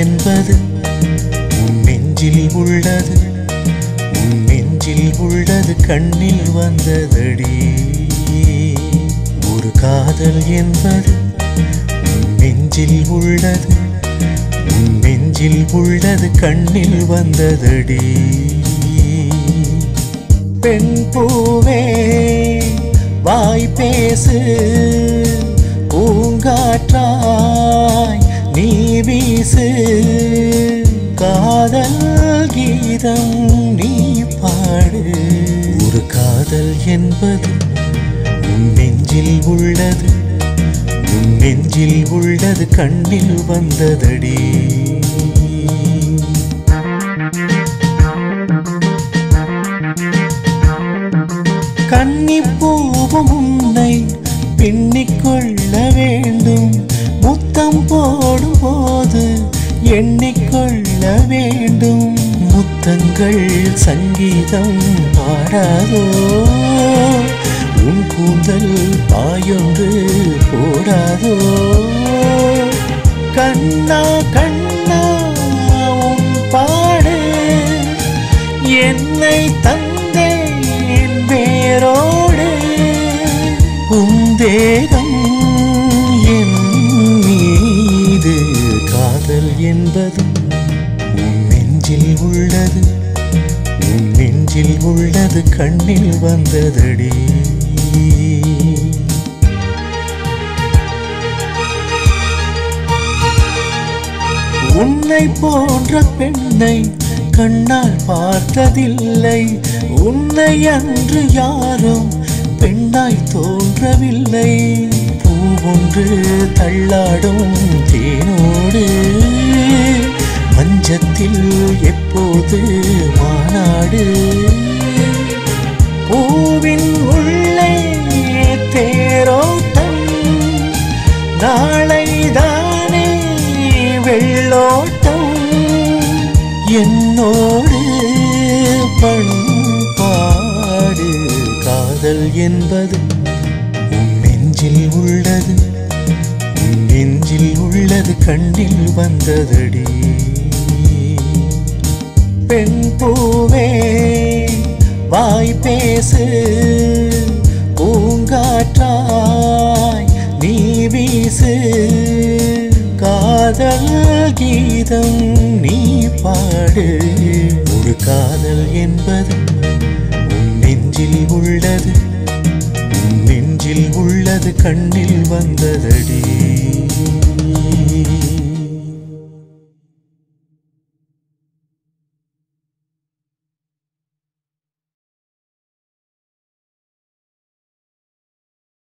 என்பது உன் நெஞ்சில் உள்ளது உன் நெஞ்சில் உள்ளது கண்ணில் வந்ததடி ஒரு காதல் என்பது உன் நெஞ்சில் உள்ளது உன் நெஞ்சில் உள்ளது கண்ணில் வந்ததடி பெண் பூவே வாய் பேசு பூங்காற்றாய் நீ வீசு காதல் கீதம் நீ பாடு ஒரு காதல் என்பது உன் நெஞ்சில் உள்ளது உன் நெஞ்சில் உள்ளது கண்ணில் வந்ததடி கன்னிப்பூவும் உன்னை பின்னிக் கொள்ள வேண்டும் முத்தம் போடும் போது எண்ணிக்கொள்ள வேண்டும் முத்தங்கள் சங்கீதம் பாடாதோ உன் கூந்தல் பாயொன்று போடாதோ கண்ணா கண்ணா உன் பாடு என்னை தந்தேன் வேரோடு உன் தேகம் என் மீது காதல் என்பது உன் நெஞ்சில் உள்ளது உன் நெஞ்சில் உள்ளது கண்ணில் வந்ததடி உன்னை போன்ற பெண்ணை கண்ணால் பார்த்ததில்லை உன்னை அன்று யாரும் பெண்ணாய் தோன்றவில்லை பூவொன்று தள்ளாடும் தேனோடு மஞ்சத்தில் எப்போது மாநாடு பூவின் உள்ளே தேரோட்டம் நாளைதானே வெள்ளோட்டம் என்னோடு பண்பாடு காதல் என்பது உன் நெஞ்சில் உள்ளது உன் நெஞ்சில் உள்ளது கண்ணில் வந்ததடி பெண் பூவே வாய் பேசு பூங்காற்றாய் நீ வீசு காதல் கீதம் நீ பாடு ஒரு காதல் என்பது உன் நெஞ்சில் உள்ளது உன் நெஞ்சில் உள்ளது கண்ணில் வந்ததடி